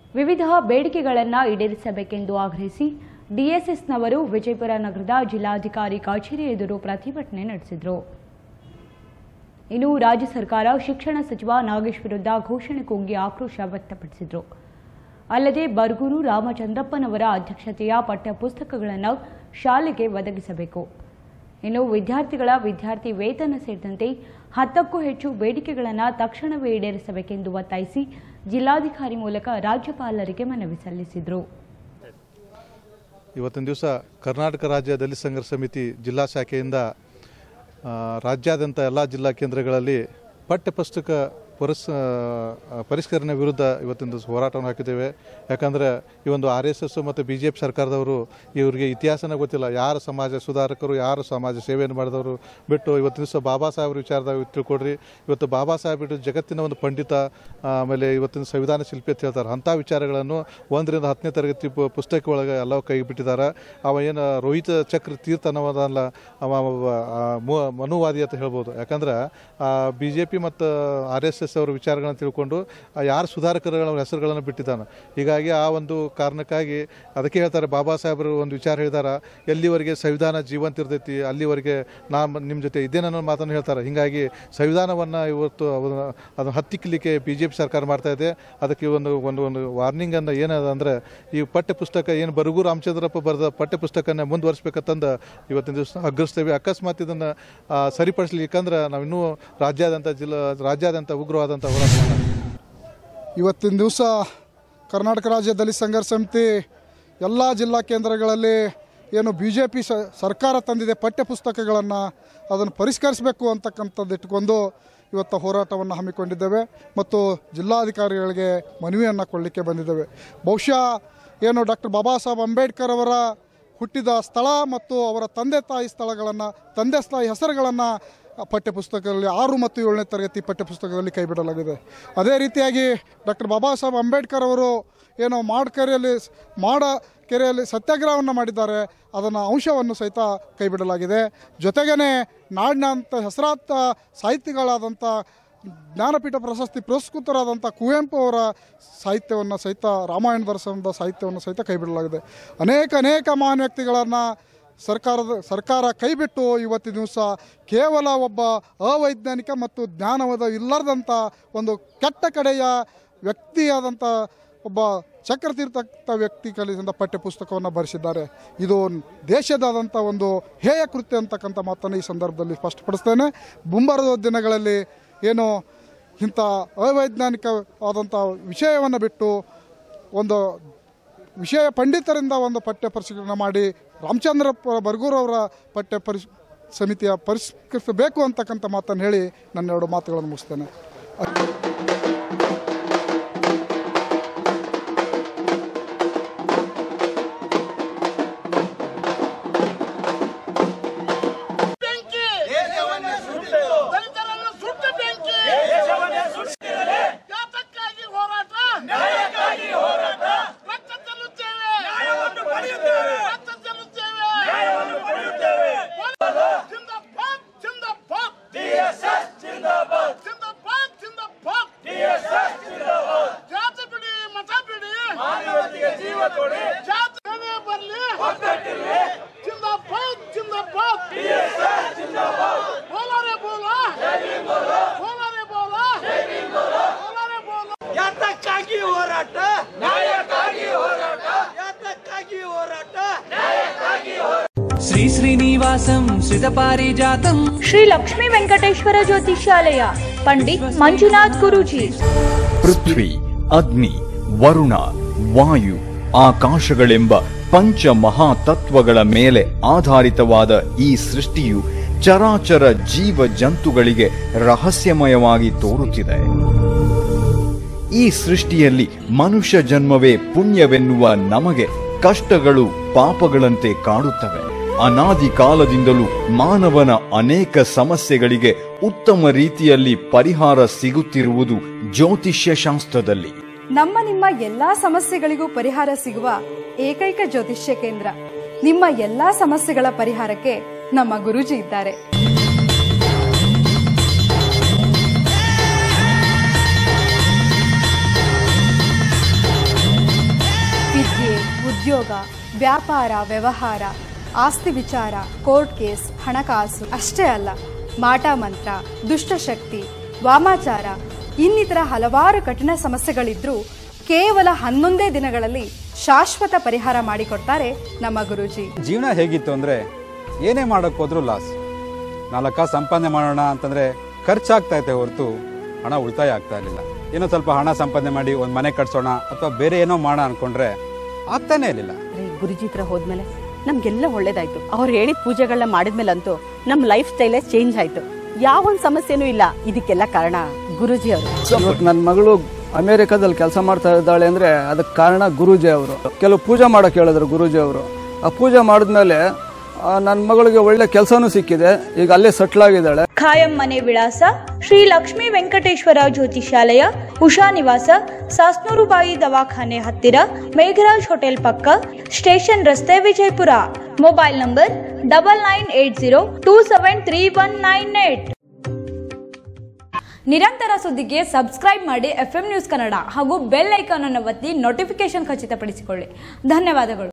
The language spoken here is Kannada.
ವಿವಿಧ ಬೇಡಿಕೆಗಳನ್ನು ಈಡೇರಿಸಬೇಕೆಂದು ಆಗ್ರಹಿಸಿ ಡಿಎಸ್ಎಸ್ನವರು ವಿಜಯಪುರ ನಗರದ ಜಿಲ್ಲಾಧಿಕಾರಿ ಕಚೇರಿ ಎದುರು ಪ್ರತಿಭಟನೆ ನಡೆಸಿದರು ಇನ್ನು ರಾಜ್ಯ ಸರ್ಕಾರ ಶಿಕ್ಷಣ ಸಚಿವ ನಾಗೇಶ್ ವಿರುದ್ಧ ಘೋಷಣೆ ಕೂಗಿ ಆಕ್ರೋಶ ವ್ಯಕ್ತಪಡಿಸಿದರು ಅಲ್ಲದೆ ಬರಗೂರು ರಾಮಚಂದ್ರಪ್ಪನವರ ಅಧ್ಯಕ್ಷತೆಯ ಪಠ್ಯ ಪುಸ್ತಕಗಳನ್ನು ಶಾಲೆಗೆ ಒದಗಿಸಬೇಕು ಇನ್ನು ವಿದ್ಯಾರ್ಥಿಗಳ ವಿದ್ಯಾರ್ಥಿ ವೇತನ ಸೇರಿದಂತೆ ಹತ್ತಕ್ಕೂ ಹೆಚ್ಚು ಬೇಡಿಕೆಗಳನ್ನು ತಕ್ಷಣವೇ ಈಡೇರಿಸಬೇಕೆಂದು ಒತ್ತಾಯಿಸಿ ಜಿಲ್ಲಾಧಿಕಾರಿ ಮೂಲಕ ರಾಜ್ಯಪಾಲರಿಗೆ ಮನವಿ ಸಲ್ಲಿಸಿದರು ಇವತ್ತಿನ ದಿವಸ ಕರ್ನಾಟಕ ರಾಜ್ಯ ದಲಿತ ಸಂಘರ್ಷ ಸಮಿತಿ ಜಿಲ್ಲಾ ಶಾಖೆಯಿಂದ ಆ, ರಾಜ್ಯಾದ್ಯಂತ ಎಲ್ಲ ಜಿಲ್ಲಾ ಕೇಂದ್ರಗಳಲ್ಲಿ ಪಠ್ಯಪುಸ್ತಕ ಪುರಸ್ ಆ, ಪರಿಷ್ಕರಣೆ ವಿರುದ್ಧ ಇವತ್ತಿನ ದಿವಸ ಹೋರಾಟವನ್ನು ಹಾಕಿದ್ದೇವೆ ಯಾಕಂದರೆ ಈ ಒಂದು ಆರ್ ಎಸ್ ಎಸ್ ಮತ್ತು ಬಿ ಜೆ ಪಿ ಸರ್ಕಾರದವರು ಇವರಿಗೆ ಇತಿಹಾಸನೇ ಗೊತ್ತಿಲ್ಲ ಯಾರು ಸಮಾಜ ಸುಧಾರಕರು ಯಾರು ಸಮಾಜ ಸೇವೆಯನ್ನು ಮಾಡಿದವರು ಬಿಟ್ಟು ಇವತ್ತಿನ ದಿವಸ ಬಾಬಾ ಸಾಹೇಬ್ರ ವಿಚಾರದಾಗ ತಿಳ್ಕೊಡ್ರಿ ಇವತ್ತು ಬಾಬಾ ಸಾಹೇಬ್ ಬಿಟ್ಟು ಜಗತ್ತಿನ ಒಂದು ಪಂಡಿತ ಆಮೇಲೆ ಇವತ್ತಿನ ಸಂವಿಧಾನ ಶಿಲ್ಪಿ ಅಂತ ಹೇಳ್ತಾರೆ ಅಂಥ ವಿಚಾರಗಳನ್ನು ಒಂದರಿಂದ ಹತ್ತನೇ ತರಗತಿ ಪು- ಪುಸ್ತಕ ಒಳಗೆ ಎಲ್ಲ ಕೈ ಬಿಟ್ಟಿದ್ದಾರೆ ಅವ ಏನು ರೋಹಿತ ಚಕ್ರ ತೀರ್ಥ ಅನ್ನೋದಲ್ಲ ಅವ ಒಬ್ಬ, ಆ, ಮು- ಮನುವಾದಿ ಅಂತ ಹೇಳ್ಬೋದು ಯಾಕಂದ್ರೆ ಬಿ ಜೆ ಪಿ ಮತ್ತು ಆರ್ ಎಸ್ ಎಸ್ ಅವರ ವಿಚಾರಗಳನ್ನು ತಿಳ್ಕೊಂಡು ಆ ಯಾರು ಸುಧಾರಕರುಗಳ ಹೆಸರುಗಳನ್ನು ಬಿಟ್ಟಿದ್ದಾನೆ ಹೀಗಾಗಿ ಆ ಒಂದು ಕಾರಣಕ್ಕಾಗಿ ಅದಕ್ಕೆ ಹೇಳ್ತಾರೆ ಬಾಬಾ ಸಾಹೇಬರು ಒಂದು ವಿಚಾರ ಹೇಳಿದಾರ ಎಲ್ಲಿವರೆಗೆ ಸಂವಿಧಾನ ಜೀವಂತ ಇರ್ತೈತಿ ಅಲ್ಲಿವರೆಗೆ ನಾ ನಿಮ್ಮ ಜೊತೆ ಇದ್ದೇನೆ ಅನ್ನೋ ಮಾತನ್ನು ಹೇಳ್ತಾರೆ ಹೀಗಾಗಿ ಸಂವಿಧಾನವನ್ನು ಇವತ್ತು ಅದನ್ನ ಅದನ್ನು ಹತ್ತಿಕ್ಕಲಿಕ್ಕೆ ಬಿ ಜೆ ಪಿ ಸರ್ಕಾರ ಮಾಡ್ತಾ ಇದೆ ಅದಕ್ಕೆ ಒಂದು ಒಂದು ಒಂದು ವಾರ್ನಿಂಗನ್ನು ಏನದ ಅಂದರೆ ಈ ಪಠ್ಯ ಪುಸ್ತಕ ಏನು ಬರಗು ರಾಮಚಂದ್ರಪ್ಪ ಬರೆದ ಪಠ್ಯ ಪುಸ್ತಕನ ಮುಂದುವರಿಸ್ಬೇಕಂತಂದು ಇವತ್ತಿನ ದಿವಸ ಅಗ್ರಸ್ತೇವೆ ಅಕಸ್ಮಾತ್ ಇದನ್ನು ಸರಿಪಡಿಸ್ಲಿಕ್ಕಂದ್ರೆ ನಾವು ಇನ್ನೂ ರಾಜ್ಯಾದ್ಯಂತ ಜಿಲ್ಲಾ ರಾಜ್ಯಾದ್ಯಂತ ಉಗ್ರವಾದಂಥ ಹೋರಾಟವನ್ನು ಇವತ್ತಿನ ದಿವಸ ಕರ್ನಾಟಕ ರಾಜ್ಯ ದಲಿತ ಸಂಘರ್ಷ ಸಮಿತಿ ಎಲ್ಲ ಜಿಲ್ಲಾ ಕೇಂದ್ರಗಳಲ್ಲಿ ಏನು ಬಿ ಜೆ ಪಿ ಸರ್ಕಾರ ತಂದಿದೆ ಪಠ್ಯ ಪುಸ್ತಕಗಳನ್ನು ಅದನ್ನು ಪರಿಷ್ಕರಿಸಬೇಕು ಅಂತಕ್ಕಂಥದ್ದು ಇಟ್ಕೊಂಡು ಇವತ್ತು ಹೋರಾಟವನ್ನು ಹಮ್ಮಿಕೊಂಡಿದ್ದೇವೆ ಮತ್ತು ಜಿಲ್ಲಾಧಿಕಾರಿಗಳಿಗೆ ಮನವಿಯನ್ನು ಕೊಡಲಿಕ್ಕೆ ಬಂದಿದ್ದೇವೆ ಬಹುಶಃ ಏನು ಡಾಕ್ಟರ್ ಬಾಬಾ ಸಾಹೇಬ್ ಅಂಬೇಡ್ಕರ್ ಅವರ ಹುಟ್ಟಿದ ಸ್ಥಳ ಮತ್ತು ಅವರ ತಂದೆ ತಾಯಿ ಸ್ಥಳಗಳನ್ನು ತಂದೆ ತಾಯಿ ಹೆಸರುಗಳನ್ನು ಪಠ್ಯಪುಸ್ತಕದಲ್ಲಿ ಆರು ಮತ್ತು ಏಳನೇ ತರಗತಿ ಪಠ್ಯಪುಸ್ತಕದಲ್ಲಿ ಕೈಬಿಡಲಾಗಿದೆ ಅದೇ ರೀತಿಯಾಗಿ ಡಾಕ್ಟರ್ ಬಾಬಾ ಸಾಹೇಬ್ ಅಂಬೇಡ್ಕರ್ ಅವರು ಏನು ಮಾಡಕೆರೆಯಲ್ಲಿ ಮಾಡ ಕೆರೆಯಲ್ಲಿ ಸತ್ಯಾಗ್ರಹವನ್ನು ಮಾಡಿದ್ದಾರೆ ಅದನ್ನು ಅಂಶವನ್ನು ಸಹಿತ ಕೈಬಿಡಲಾಗಿದೆ ಜೊತೆಗೇ ನಾಡಿನಂಥ ಹೆಸರಾಂತ ಸಾಹಿತಿಗಳಾದಂಥ ಜ್ಞಾನಪೀಠ ಪ್ರಶಸ್ತಿ ಪುರಸ್ಕೃತರಾದಂಥ ಕುವೆಂಪು ಅವರ ಸಾಹಿತ್ಯವನ್ನು ಸಹಿತ ರಾಮಾಯಣ ದರ್ಶನದ ಸಾಹಿತ್ಯವನ್ನು ಸಹಿತ ಕೈಬಿಡಲಾಗಿದೆ ಅನೇಕ ಅನೇಕ ಮಹಾನ್ ವ್ಯಕ್ತಿಗಳನ್ನು ಸರ್ಕಾರದ ಸರ್ಕಾರ ಕೈಬಿಟ್ಟು ಇವತ್ತಿನ ದಿವಸ ಕೇವಲ ಒಬ್ಬ ಅವೈಜ್ಞಾನಿಕ ಮತ್ತು ಜ್ಞಾನವಾದ ಇಲ್ಲದಂಥ ಒಂದು ಕೆಟ್ಟ ಕಡೆಯ ವ್ಯಕ್ತಿಯಾದಂಥ ಒಬ್ಬ ಚಕ್ರತೀರ್ಥ ವ್ಯಕ್ತಿ ಕಲಿಸಿದ ಪಠ್ಯ ಪುಸ್ತಕವನ್ನು ಬರೆಸಿದ್ದಾರೆ ಇದು ದೇಶದಾದಂಥ ಒಂದು ಹೇಯ ಕೃತ್ಯ ಅಂತಕ್ಕಂಥ ಮಾತನ್ನು ಈ ಸಂದರ್ಭದಲ್ಲಿ ಸ್ಪಷ್ಟಪಡಿಸ್ತೇನೆ ಮುಂಬರುವ ದಿನಗಳಲ್ಲಿ ಏನು ಇಂಥ ಅವೈಜ್ಞಾನಿಕವಾದಂಥ ವಿಷಯವನ್ನು ಬಿಟ್ಟು ಒಂದು ವಿಷಯ ಪಂಡಿತರಿಂದ ಒಂದು ಪಠ್ಯ ಪರಿಷ್ಕರಣೆ ಮಾಡಿ ರಾಮಚಂದ್ರಪ್ಪ ಬರ್ಗೂರವರ ಪಠ್ಯ ಪರಿಸ್ ಸಮಿತಿಯ ಪರಿಷ್ಕರಿಸಬೇಕು ಅಂತಕ್ಕಂಥ ಮಾತನ್ನು ಹೇಳಿ ನನ್ನ ಎರಡು ಮಾತುಗಳನ್ನು ಮುಗಿಸ್ತೇನೆ ಬೆಂಕಿ ದಲಿತರನ್ನು ಸುಟ್ಟ ಬೆಂಕಿ ಯಾತಕ್ಕಾಗಿ ಹೋರಾಟ ರಕ್ತ ಚೆಲ್ಲುತ್ತೇವೆ ರಕ್ತ ಚೆಲ್ಲುತ್ತೇವೆ ಜಿಂದಾಬಾದ್ ಜಿಂದಾಬಾದ್ ಜಿಂದಾಬಾದ್ ಜಿಂದಾಬಾದ್ ಜಾತಿ ಬಿಡಿ ಮತ ಬಿಡಿ ಜಾತಿ ಏನೇ ಬರ್ಲಿ ಜಿಂದಾಬಾದ್ ಜಿಂದಾಬಾದ್ बोला रे बोला बोला रे बोला बोला रे बोला ಯಾತಕ್ಕಾಗಿ ಹೋರಾಟ ನ್ಯಾಯಕ್ಕಾಗಿ ಹೋರಾಟ ಯಾತಕ್ಕಾಗಿ ಹೋರಾಟ శ్రీ శ్రీనివాసం శ్రితపారిజాతం ಶ್ರೀ ಲಕ್ಷ್ಮೀ ವೆಂಕಟೇಶ್ವರ ಜ್ಯೋತಿಷಾಲಯ ಪಂಡಿತ್ ಮಂಜುನಾಥ್ ಗುರೂಜಿ ಪೃಥ್ವಿ ಅಗ್ನಿ ವರುಣ ವಾಯು ಆಕಾಶಗಳೆಂಬ ಪಂಚ ಮಹಾತತ್ವಗಳ ಮೇಲೆ ಆಧಾರಿತವಾದ ಈ ಸೃಷ್ಟಿಯು ಚರಾಚರ ಜೀವ ಜಂತುಗಳಿಗೆ ರಹಸ್ಯಮಯವಾಗಿ ತೋರುತ್ತಿದೆ ಈ ಸೃಷ್ಟಿಯಲ್ಲಿ ಮನುಷ್ಯ ಜನ್ಮವೇ ಪುಣ್ಯವೆನ್ನುವ ನಮಗೆ ಕಷ್ಟಗಳು ಪಾಪಗಳಂತೆ ಕಾಡುತ್ತವೆ ಅನಾದಿ ಕಾಲದಿಂದಲೂ ಮಾನವನ ಅನೇಕ ಸಮಸ್ಯೆಗಳಿಗೆ ಉತ್ತಮ ರೀತಿಯಲ್ಲಿ ಪರಿಹಾರ ಸಿಗುತ್ತಿರುವುದು ಜ್ಯೋತಿಷ್ಯ ಶಾಸ್ತ್ರದಲ್ಲಿ ನಮ್ಮ ನಿಮ್ಮ ಎಲ್ಲಾ ಸಮಸ್ಯೆಗಳಿಗೂ ಪರಿಹಾರ ಸಿಗುವ ಏಕೈಕ ಜ್ಯೋತಿಷ್ಯ ಕೇಂದ್ರ ನಿಮ್ಮ ಎಲ್ಲಾ ಸಮಸ್ಯೆಗಳ ಪರಿಹಾರಕ್ಕೆ ನಮ್ಮ ಗುರೂಜಿ ಇದ್ದಾರೆ ಉದ್ಯೋಗ ವ್ಯಾಪಾರ ವ್ಯವಹಾರ ಆಸ್ತಿ ವಿಚಾರ ಕೋರ್ಟ್ ಕೇಸ್ ಹಣಕಾಸು ಅಷ್ಟೇ ಅಲ್ಲ ಮಾಟ ಮಂತ್ರ ದುಷ್ಟಶಕ್ತಿ ವಾಮಾಚಾರ ಇನ್ನಿತರ ಹಲವಾರು ಕಠಿಣ ಸಮಸ್ಯೆಗಳಿದ್ರೂ ಕೇವಲ ಹನ್ನೊಂದೇ ದಿನಗಳಲ್ಲಿ ಶಾಶ್ವತ ಪರಿಹಾರ ಮಾಡಿಕೊಡ್ತಾರೆ ನಮ್ಮ ಗುರೂಜಿ ಜೀವನ ಹೇಗಿತ್ತು ಅಂದರೆ ಏನೇ ಮಾಡೋಕ್ಕೆ ಹೋದ್ರೂ ಲಾಸ್ ನಾಲ್ಕ ಸಂಪಾದನೆ ಮಾಡೋಣ ಅಂತಂದರೆ ಖರ್ಚಾಗ್ತಾ ಐತೆ ಹೊರತು ಹಣ ಉಳಿತಾಯ ಆಗ್ತಾ ಇರಲಿಲ್ಲ ಏನೋ ಸ್ವಲ್ಪ ಹಣ ಸಂಪಾದನೆ ಮಾಡಿ ಒಂದು ಮನೆ ಕಟ್ಸೋಣ ಅಥವಾ ಬೇರೆ ಏನೋ ಮಾಡೋಣ ಅನ್ಕೊಂಡ್ರೆ ಆಗ್ತಾನೇ ಇರಲಿಲ್ಲ ರೀ ಗುರುಜಿ ಹತ್ರ ಹೋದ್ಮೇಲೆ ನಮ್ಗೆಲ್ಲ ಒಳ್ಳೇದಾಯ್ತು ಅವ್ರು ಹೇಳಿದ ಪೂಜೆಗಳನ್ನ ಮಾಡಿದ್ಮೇಲಂತೂ ನಮ್ಮ ಲೈಫ್ ಸ್ಟೈಲೇ ಚೇಂಜ್ ಆಯ್ತು ಯಾವೊಂದು ಸಮಸ್ಯೆನೂ ಇಲ್ಲ ಇದಕ್ಕೆಲ್ಲ ಕಾರಣ ಗುರುಜಿ ಅವರು ಇವತ್ತು ನನ್ನ ಮಗಳು ಅಮೇರಿಕಾದಲ್ಲಿ ಕೆಲಸ ಮಾಡ್ತಾ ಇದ್ದಾಳೆ ಅಂದರೆ ಅದಕ್ಕೆ ಕಾರಣ ಗುರೂಜಿ ಅವರು ಕೆಲವು ಪೂಜೆ ಮಾಡೋಕೆ ಹೇಳಿದ್ರು ಗುರೂಜಿ ಅವರು ಆ ಪೂಜೆ ಮಾಡಿದ್ಮೇಲೆ ನನ್ನ ಮಗಳಿಗೆ ಒಳ್ಳೆ ಕೆಲಸನೂ ಸಿಕ್ಕಿದೆ ಈಗ ಅಲ್ಲೇ ಸೆಟ್ಲ್ ಆಗಿದ್ದಾಳೆ ಖಾಯಂ ಮನೆ ವಿಳಾಸ ಶ್ರೀ ಲಕ್ಷ್ಮೀ ವೆಂಕಟೇಶ್ವರ ಜ್ಯೋತಿಷಾಲಯ ಉಷಾ ನಿವಾಸ ಸಾಸ್ನೂರುಬಾಯಿ ದವಾಖಾನೆ ಹತ್ತಿರ ಮೇಘರಾಜ್ ಹೋಟೆಲ್ ಪಕ್ಕ ಸ್ಟೇಷನ್ ರಸ್ತೆ Vijayapura mobile number double nine eight zero two seven three one nine eight ನಿರಂತರ ಸುದ್ದಿಗೆ ಸಬ್ಸ್ಕ್ರೈಬ್ ಮಾಡಿ ಎಫ್ ನ್ಯೂಸ್ ಕನ್ನಡ ಹಾಗೂ ಬೆಲ್ ಐಕಾನ್ ಅನ್ನು ಒತ್ತಿ ನೋಟಿಫಿಕೇಶನ್ ಖಚಿತಪಡಿಸಿಕೊಳ್ಳಿ ಧನ್ಯವಾದಗಳು